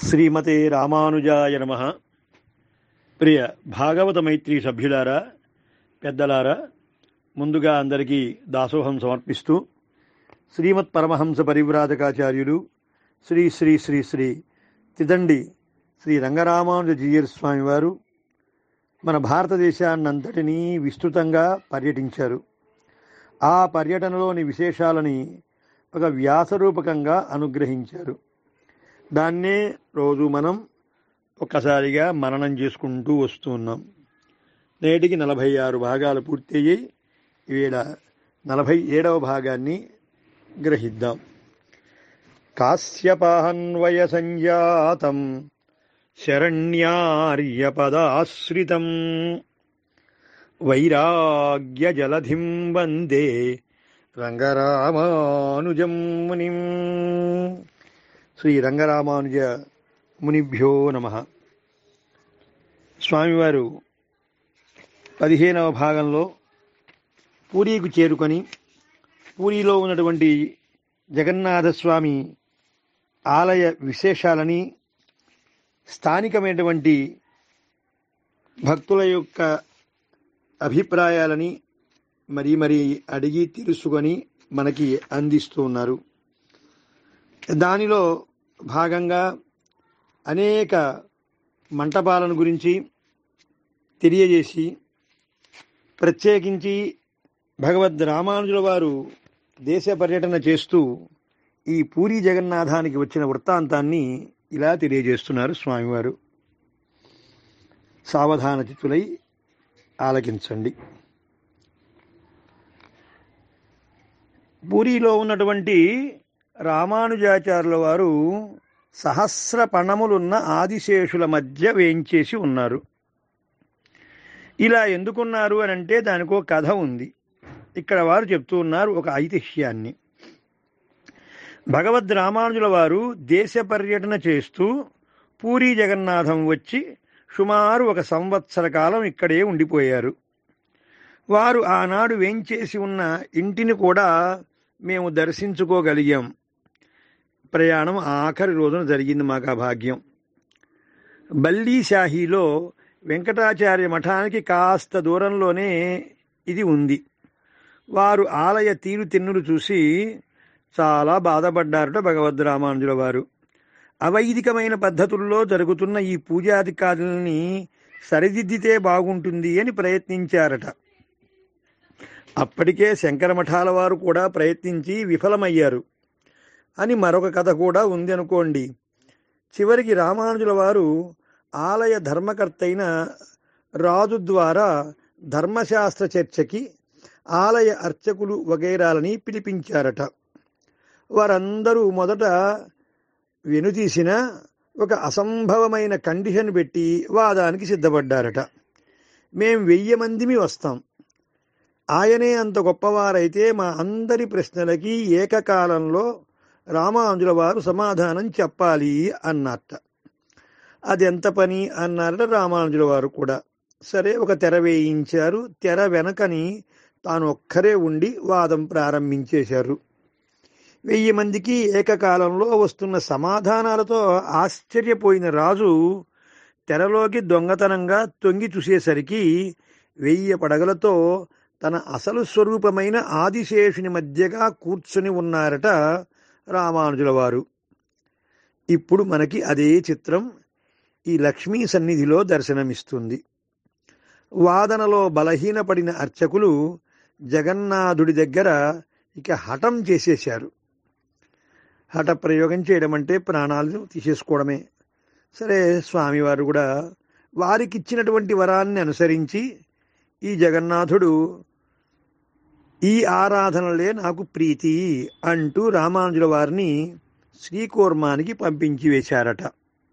శ్రీమతే రామానుజాయ నమ ప్రియ భాగవత మైత్రి సభ్యులారా పెద్దలారా ముందుగా అందరికీ దాసోహం సమర్పిస్తూ శ్రీమత్ పరమహంస పరివ్రాజకాచార్యులు శ్రీ శ్రీ శ్రీ శ్రీ తిదండి శ్రీ రంగరామానుజ జీయర్ స్వామి వారు మన భారతదేశాన్నంతటినీ విస్తృతంగా పర్యటించారు ఆ పర్యటనలోని విశేషాలని ఒక వ్యాసరూపకంగా అనుగ్రహించారు దాన్నే రోజు మనం ఒక్కసారిగా మననం చేసుకుంటూ వస్తున్నాం నేటికి నలభై ఆరు భాగాలు పూర్తయ్యి ఈవేళ నలభై ఏడవ భాగాన్ని గ్రహిద్దాం కాశ్యపాన్వయ సంజాతం శరణ్యార్యపదాశ్రితం వైరాగ్యజలధిం వందే రంగరామానుజం మునిం శ్రీ రంగరామానుజ మునిభ్యో నమ స్వామివారు పదిహేనవ భాగంలో పూరీకు చేరుకొని పూరిలో ఉన్నటువంటి జగన్నాథస్వామి ఆలయ విశేషాలని స్థానికమైనటువంటి భక్తుల యొక్క అభిప్రాయాలని మరీ మరీ అడిగి తెలుసుకొని మనకి అందిస్తూ ఉన్నారు దానిలో భాగంగా అనేక మంటపాలను గురించి తెలియజేసి ప్రత్యేకించి భగవద్ రామానుజుల వారు దేశ పర్యటన చేస్తూ ఈ పూరి జగన్నాథానికి వచ్చిన వృత్తాంతాన్ని ఇలా తెలియజేస్తున్నారు స్వామివారు సావధాన చిత్తులై ఆలకించండి పూరిలో ఉన్నటువంటి రామానుజాచార్యుల వారు సహస్ర పణములున్న ఆదిశేషుల మధ్య వేయించేసి ఉన్నారు ఇలా ఎందుకున్నారు అని అంటే దానికి ఒక కథ ఉంది ఇక్కడ వారు చెప్తూ ఉన్నారు ఒక ఐతిహ్యాన్ని భగవద్ రామానుజుల వారు దేశ పర్యటన చేస్తూ పూరి జగన్నాథం వచ్చి సుమారు ఒక సంవత్సర కాలం ఇక్కడే ఉండిపోయారు వారు ఆనాడు వేంచేసి ఉన్న ఇంటిని కూడా మేము దర్శించుకోగలిగాం ప్రయాణం ఆఖరి రోజున జరిగింది మాకు ఆ భాగ్యం బల్లీషాహీలో వెంకటాచార్య మఠానికి కాస్త దూరంలోనే ఇది ఉంది వారు ఆలయ తీరు తెన్నులు చూసి చాలా బాధపడ్డారట భగవద్ రామానుజుల వారు అవైదికమైన పద్ధతుల్లో జరుగుతున్న ఈ పూజాధికారులని సరిదిద్దితే బాగుంటుంది అని ప్రయత్నించారట అప్పటికే శంకర మఠాల వారు కూడా ప్రయత్నించి విఫలమయ్యారు అని మరొక కథ కూడా ఉంది అనుకోండి చివరికి రామానుజుల వారు ఆలయ ధర్మకర్తైన రాజు ద్వారా ధర్మశాస్త్ర చర్చకి ఆలయ అర్చకులు వగైరాలని పిలిపించారట వారందరూ మొదట వెనుతీసిన ఒక అసంభవమైన కండిషన్ పెట్టి వాదానికి సిద్ధపడ్డారట మేం వెయ్యి మందిమి వస్తాం ఆయనే అంత గొప్పవారైతే మా అందరి ప్రశ్నలకి ఏకకాలంలో రామానుజుల వారు సమాధానం చెప్పాలి అన్నట్ట అది ఎంత పని అన్నారట రామానుజుల వారు కూడా సరే ఒక తెర వేయించారు తెర వెనకని తాను ఒక్కరే ఉండి వాదం ప్రారంభించేశారు వెయ్యి మందికి ఏకకాలంలో వస్తున్న సమాధానాలతో ఆశ్చర్యపోయిన రాజు తెరలోకి దొంగతనంగా తొంగి చూసేసరికి వెయ్యి పడగలతో తన అసలు స్వరూపమైన ఆదిశేషుని మధ్యగా కూర్చుని ఉన్నారట రామానుజుల వారు ఇప్పుడు మనకి అదే చిత్రం ఈ లక్ష్మీ సన్నిధిలో దర్శనమిస్తుంది వాదనలో బలహీనపడిన అర్చకులు జగన్నాథుడి దగ్గర ఇక హఠం చేసేశారు హఠ ప్రయోగం చేయడం అంటే ప్రాణాలను తీసేసుకోవడమే సరే స్వామివారు కూడా వారికి ఇచ్చినటువంటి వరాన్ని అనుసరించి ఈ జగన్నాథుడు ఈ ఆరాధనలే నాకు ప్రీతి అంటూ రామానుజుల వారిని శ్రీకూర్మానికి పంపించి వేశారట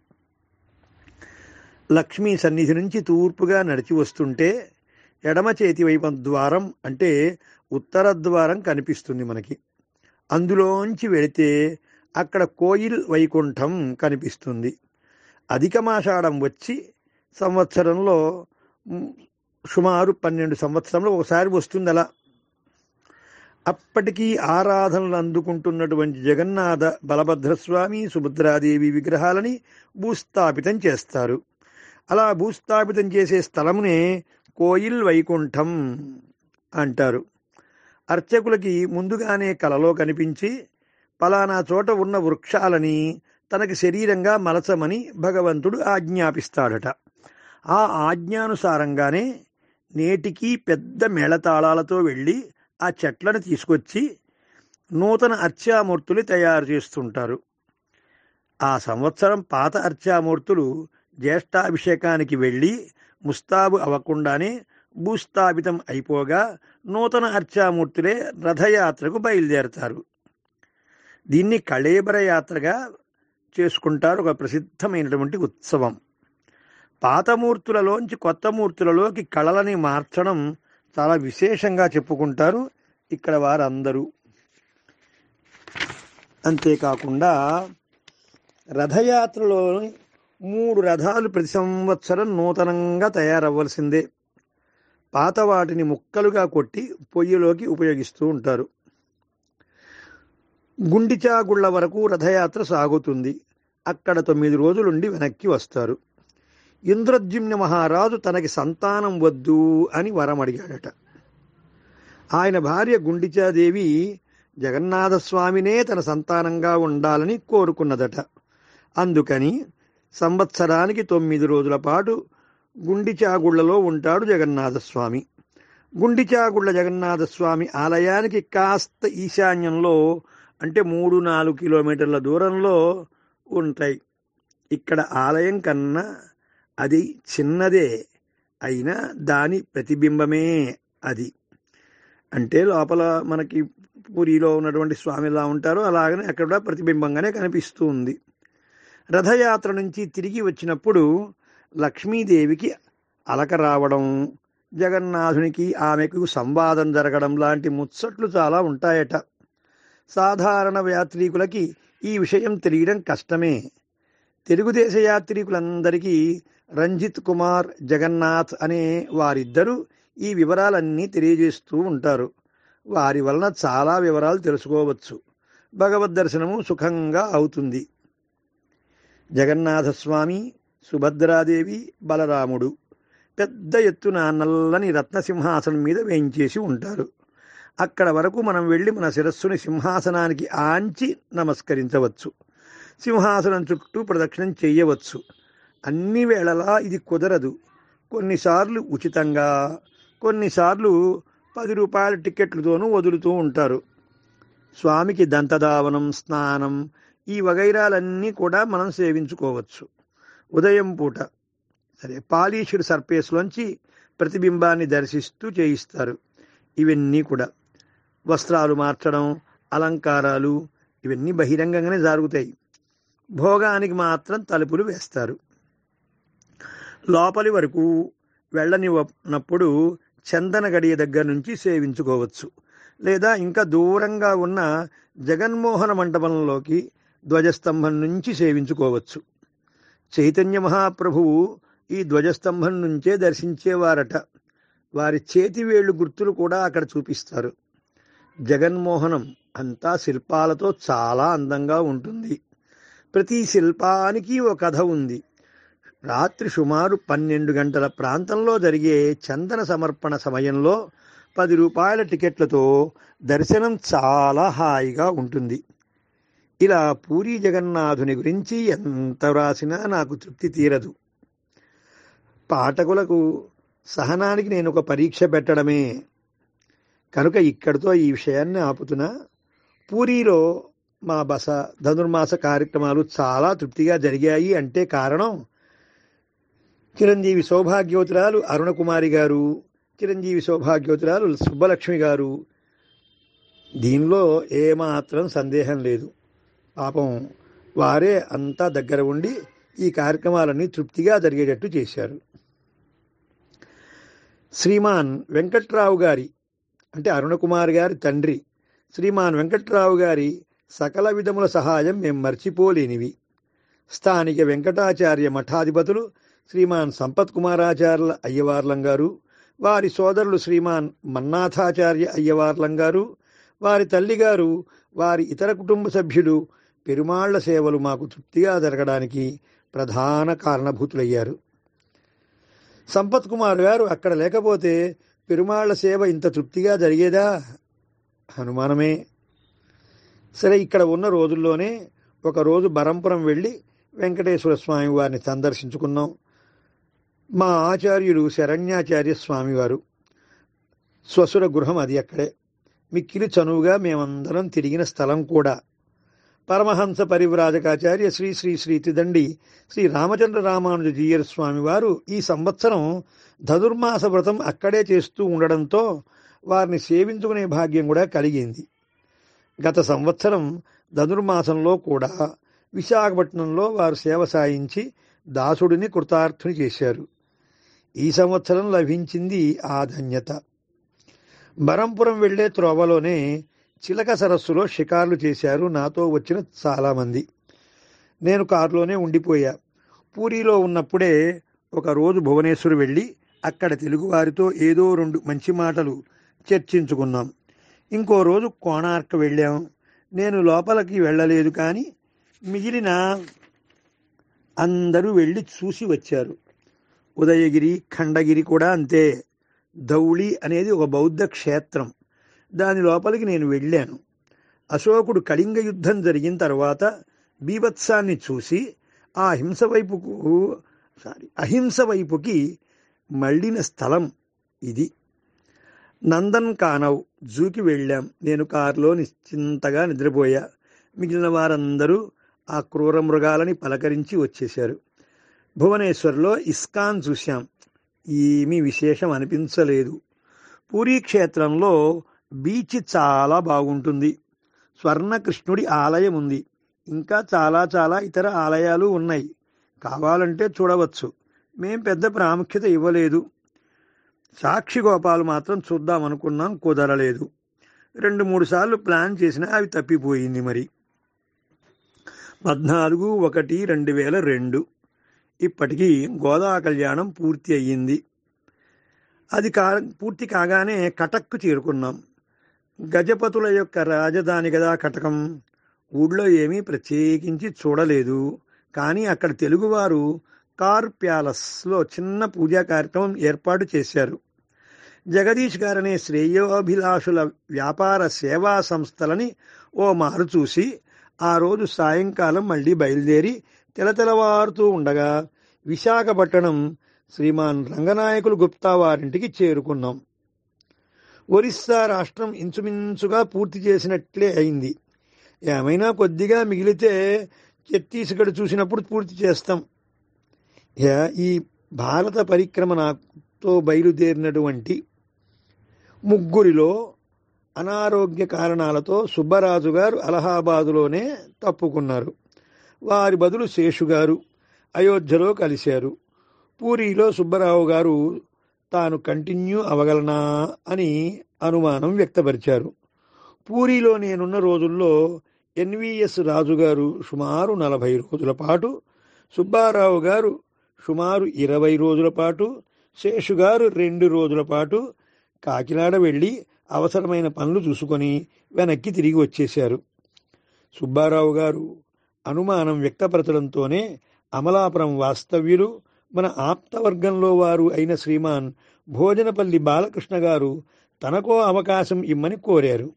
లక్ష్మీ సన్నిధి నుంచి తూర్పుగా నడిచి వస్తుంటే ఎడమ చేతి వైపు ద్వారం అంటే ఉత్తర ద్వారం కనిపిస్తుంది మనకి అందులోంచి వెళితే అక్కడ కోయిల్ వైకుంఠం కనిపిస్తుంది అధికమాషాఢం వచ్చి సంవత్సరంలో సుమారు పన్నెండు సంవత్సరంలో ఒకసారి వస్తుంది అలా అప్పటికీ ఆరాధనలు అందుకుంటున్నటువంటి జగన్నాథ బలభద్రస్వామి సుభద్రాదేవి విగ్రహాలని భూస్థాపితం చేస్తారు అలా భూస్థాపితం చేసే స్థలమునే కోయిల్ వైకుంఠం అంటారు అర్చకులకి ముందుగానే కలలో కనిపించి పలానా చోట ఉన్న వృక్షాలని తనకి శరీరంగా మలచమని భగవంతుడు ఆజ్ఞాపిస్తాడట ఆ ఆజ్ఞానుసారంగానే నేటికి పెద్ద మేళతాళాలతో వెళ్ళి ఆ చెట్లను తీసుకొచ్చి నూతన అర్చామూర్తులు తయారు చేస్తుంటారు ఆ సంవత్సరం పాత అర్చామూర్తులు జ్యేష్ఠాభిషేకానికి వెళ్ళి ముస్తాబు అవ్వకుండానే భూస్థాపితం అయిపోగా నూతన అర్చామూర్తులే రథయాత్రకు బయలుదేరతారు దీన్ని కళేబర యాత్రగా చేసుకుంటారు ఒక ప్రసిద్ధమైనటువంటి ఉత్సవం పాత మూర్తులలోంచి కొత్త మూర్తులలోకి కళలని మార్చడం చాలా విశేషంగా చెప్పుకుంటారు ఇక్కడ వారందరూ అంతేకాకుండా రథయాత్రలో మూడు రథాలు ప్రతి సంవత్సరం నూతనంగా తయారవ్వలసిందే పాత వాటిని ముక్కలుగా కొట్టి పొయ్యిలోకి ఉపయోగిస్తూ ఉంటారు గుండిచాగుళ్ళ వరకు రథయాత్ర సాగుతుంది అక్కడ తొమ్మిది రోజులుండి వెనక్కి వస్తారు ఇంద్రద్యుమ్న మహారాజు తనకి సంతానం వద్దు అని వరం అడిగాడట ఆయన భార్య గుండిచాదేవి జగన్నాథస్వామినే తన సంతానంగా ఉండాలని కోరుకున్నదట అందుకని సంవత్సరానికి తొమ్మిది రోజుల పాటు గుండిచాగుళ్లలో ఉంటాడు జగన్నాథస్వామి గుండిచాగుళ్ళ జగన్నాథస్వామి ఆలయానికి కాస్త ఈశాన్యంలో అంటే మూడు నాలుగు కిలోమీటర్ల దూరంలో ఉంటాయి ఇక్కడ ఆలయం కన్నా అది చిన్నదే అయినా దాని ప్రతిబింబమే అది అంటే లోపల మనకి పూరిలో ఉన్నటువంటి స్వామి ఎలా ఉంటారో అలాగనే అక్కడ ప్రతిబింబంగానే కనిపిస్తూ ఉంది రథయాత్ర నుంచి తిరిగి వచ్చినప్పుడు లక్ష్మీదేవికి అలక రావడం జగన్నాథునికి ఆమెకు సంవాదం జరగడం లాంటి ముచ్చట్లు చాలా ఉంటాయట సాధారణ యాత్రికులకి ఈ విషయం తెలియడం కష్టమే తెలుగుదేశ యాత్రికులందరికీ రంజిత్ కుమార్ జగన్నాథ్ అనే వారిద్దరూ ఈ వివరాలన్నీ తెలియజేస్తూ ఉంటారు వారి వలన చాలా వివరాలు తెలుసుకోవచ్చు భగవద్ దర్శనము సుఖంగా అవుతుంది జగన్నాథస్వామి సుభద్రాదేవి బలరాముడు పెద్ద ఎత్తున నల్లని రత్నసింహాసనం మీద వేయించేసి ఉంటారు అక్కడ వరకు మనం వెళ్ళి మన శిరస్సుని సింహాసనానికి ఆంచి నమస్కరించవచ్చు సింహాసనం చుట్టూ ప్రదక్షిణం చేయవచ్చు అన్ని వేళలా ఇది కుదరదు కొన్నిసార్లు ఉచితంగా కొన్నిసార్లు పది రూపాయల టికెట్లతోనూ వదులుతూ ఉంటారు స్వామికి దంతధావనం స్నానం ఈ వగైరాలన్నీ కూడా మనం సేవించుకోవచ్చు ఉదయం పూట సరే పాలీషుడ్ సర్ఫేస్లోంచి ప్రతిబింబాన్ని దర్శిస్తూ చేయిస్తారు ఇవన్నీ కూడా వస్త్రాలు మార్చడం అలంకారాలు ఇవన్నీ బహిరంగంగానే జరుగుతాయి భోగానికి మాత్రం తలుపులు వేస్తారు లోపలి వరకు వెళ్ళనివ్వనప్పుడు చందన గడియ దగ్గర నుంచి సేవించుకోవచ్చు లేదా ఇంకా దూరంగా ఉన్న జగన్మోహన మండపంలోకి ధ్వజస్తంభం నుంచి సేవించుకోవచ్చు చైతన్య మహాప్రభువు ఈ ధ్వజస్తంభం నుంచే దర్శించేవారట వారి చేతివేళ్లు గుర్తులు కూడా అక్కడ చూపిస్తారు జగన్మోహనం అంతా శిల్పాలతో చాలా అందంగా ఉంటుంది ప్రతి శిల్పానికి ఒక కథ ఉంది రాత్రి సుమారు పన్నెండు గంటల ప్రాంతంలో జరిగే చందన సమర్పణ సమయంలో పది రూపాయల టికెట్లతో దర్శనం చాలా హాయిగా ఉంటుంది ఇలా పూరి జగన్నాథుని గురించి ఎంత వ్రాసినా నాకు తృప్తి తీరదు పాఠకులకు సహనానికి నేను ఒక పరీక్ష పెట్టడమే కనుక ఇక్కడితో ఈ విషయాన్ని ఆపుతున్నా పూరిలో మా బస ధనుర్మాస కార్యక్రమాలు చాలా తృప్తిగా జరిగాయి అంటే కారణం చిరంజీవి సౌభాగ్యవతురాలు అరుణకుమారి గారు చిరంజీవి సౌభాగ్యవతురాలు సుబ్బలక్ష్మి గారు దీనిలో ఏమాత్రం సందేహం లేదు పాపం వారే అంతా దగ్గర ఉండి ఈ కార్యక్రమాలన్నీ తృప్తిగా జరిగేటట్టు చేశారు శ్రీమాన్ వెంకట్రావు గారి అంటే అరుణకుమార్ గారి తండ్రి శ్రీమాన్ వెంకట్రావు గారి సకల విధముల సహాయం మేము మర్చిపోలేనివి స్థానిక వెంకటాచార్య మఠాధిపతులు శ్రీమాన్ సంపత్ కుమారాచార్యుల అయ్యవార్లం గారు వారి సోదరులు శ్రీమాన్ మన్నాథాచార్య అయ్యవార్లం గారు వారి తల్లిగారు వారి ఇతర కుటుంబ సభ్యులు పెరుమాళ్ల సేవలు మాకు తృప్తిగా జరగడానికి ప్రధాన కారణభూతులయ్యారు సంపత్ కుమార్ గారు అక్కడ లేకపోతే పెరుమాళ్ల సేవ ఇంత తృప్తిగా జరిగేదా అనుమానమే సరే ఇక్కడ ఉన్న రోజుల్లోనే ఒక రోజు బరంపురం వెళ్ళి వెంకటేశ్వర స్వామి వారిని సందర్శించుకున్నాం మా ఆచార్యుడు శరణ్యాచార్య స్వామివారు స్వసుర గృహం అది అక్కడే మిక్కిలి చనువుగా మేమందరం తిరిగిన స్థలం కూడా పరమహంస పరివ్రాజకాచార్య శ్రీ శ్రీ శ్రీ తిదండి శ్రీ రామచంద్ర రామానుజ జీయర్ స్వామి వారు ఈ సంవత్సరం ధనుర్మాస వ్రతం అక్కడే చేస్తూ ఉండడంతో వారిని సేవించుకునే భాగ్యం కూడా కలిగింది గత సంవత్సరం ధనుర్మాసంలో కూడా విశాఖపట్నంలో వారు సేవ సాయించి దాసుడిని కృతార్థుని చేశారు ఈ సంవత్సరం లభించింది ఆ ధన్యత బరంపురం వెళ్లే త్రోవలోనే చిలక సరస్సులో షికార్లు చేశారు నాతో వచ్చిన చాలామంది నేను కారులోనే ఉండిపోయా పూరిలో ఉన్నప్పుడే ఒక రోజు భువనేశ్వర్ వెళ్ళి అక్కడ తెలుగువారితో ఏదో రెండు మంచి మాటలు చర్చించుకున్నాం ఇంకో రోజు కోణార్క్ వెళ్ళాం నేను లోపలికి వెళ్ళలేదు కానీ మిగిలిన అందరూ వెళ్ళి చూసి వచ్చారు ఉదయగిరి ఖండగిరి కూడా అంతే ధౌళి అనేది ఒక బౌద్ధ క్షేత్రం దాని లోపలికి నేను వెళ్ళాను అశోకుడు కళింగ యుద్ధం జరిగిన తర్వాత బీభత్సాన్ని చూసి ఆ హింస వైపుకు సారీ అహింస వైపుకి మళ్ళిన స్థలం ఇది నందన్ కానవ్ జూకి వెళ్ళాం నేను కారులో నిశ్చింతగా నిద్రపోయా మిగిలిన వారందరూ ఆ క్రూర మృగాలని పలకరించి వచ్చేశారు భువనేశ్వర్లో ఇస్కాన్ చూశాం ఏమీ విశేషం అనిపించలేదు పూరీ క్షేత్రంలో బీచ్ చాలా బాగుంటుంది స్వర్ణకృష్ణుడి ఆలయం ఉంది ఇంకా చాలా చాలా ఇతర ఆలయాలు ఉన్నాయి కావాలంటే చూడవచ్చు మేం పెద్ద ప్రాముఖ్యత ఇవ్వలేదు సాక్షి గోపాలు మాత్రం చూద్దాం అనుకున్నాం కుదరలేదు రెండు మూడు సార్లు ప్లాన్ చేసినా అవి తప్పిపోయింది మరి పద్నాలుగు ఒకటి రెండు వేల రెండు ఇప్పటికీ గోదా కళ్యాణం పూర్తి అయ్యింది అది కా పూర్తి కాగానే కటక్కు చేరుకున్నాం గజపతుల యొక్క రాజధాని కదా కటకం ఊళ్ళో ఏమీ ప్రత్యేకించి చూడలేదు కానీ అక్కడ తెలుగువారు కార్ ప్యాలెస్లో చిన్న పూజా కార్యక్రమం ఏర్పాటు చేశారు జగదీష్ గారనే శ్రేయోభిలాషుల వ్యాపార సేవా సంస్థలని ఓ మారు చూసి ఆ రోజు సాయంకాలం మళ్ళీ బయలుదేరి తెలతెలవారుతూ ఉండగా విశాఖపట్టణం శ్రీమాన్ రంగనాయకులు గుప్తా వారింటికి చేరుకున్నాం ఒరిస్సా రాష్ట్రం ఇంచుమించుగా పూర్తి చేసినట్లే అయింది ఏమైనా కొద్దిగా మిగిలితే ఛత్తీస్గఢ్ చూసినప్పుడు పూర్తి చేస్తాం ఈ భారత పరిక్రమ నాతో బయలుదేరినటువంటి ముగ్గురిలో అనారోగ్య కారణాలతో సుబ్బరాజు గారు అలహాబాదులోనే తప్పుకున్నారు వారి బదులు శేషు గారు అయోధ్యలో కలిశారు పూరిలో సుబ్బరావు గారు తాను కంటిన్యూ అవగలనా అని అనుమానం వ్యక్తపరిచారు పూరిలో నేనున్న రోజుల్లో ఎన్విఎస్ రాజు గారు సుమారు నలభై రోజుల పాటు సుబ్బారావు గారు సుమారు ఇరవై రోజుల పాటు శేషు గారు రెండు రోజుల పాటు కాకినాడ వెళ్ళి అవసరమైన పనులు చూసుకొని వెనక్కి తిరిగి వచ్చేశారు సుబ్బారావు గారు అనుమానం వ్యక్తపరచడంతోనే అమలాపురం వాస్తవ్యులు మన ఆప్తవర్గంలో వారు అయిన శ్రీమాన్ భోజనపల్లి బాలకృష్ణ గారు తనకో అవకాశం ఇమ్మని కోరారు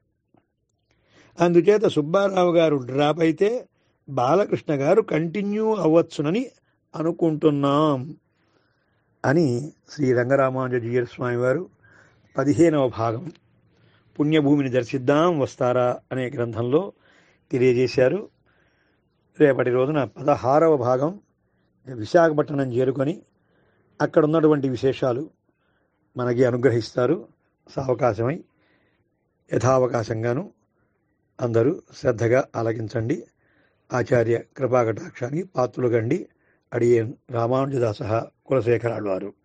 అందుచేత సుబ్బారావు గారు డ్రాప్ అయితే బాలకృష్ణ గారు కంటిన్యూ అవ్వచ్చునని అనుకుంటున్నాం అని శ్రీ రంగరామానుజీయర్ స్వామి వారు పదిహేనవ భాగం పుణ్యభూమిని దర్శిద్దాం వస్తారా అనే గ్రంథంలో తెలియజేశారు రేపటి రోజున పదహారవ భాగం విశాఖపట్నం చేరుకొని అక్కడ ఉన్నటువంటి విశేషాలు మనకి అనుగ్రహిస్తారు సావకాశమై యథావకాశంగాను అందరూ శ్రద్ధగా ఆలకించండి ఆచార్య కృపాకటాక్షానికి పాత్రులు గండి అడియన్ రామానుజదాస కులశేఖరాడు వారు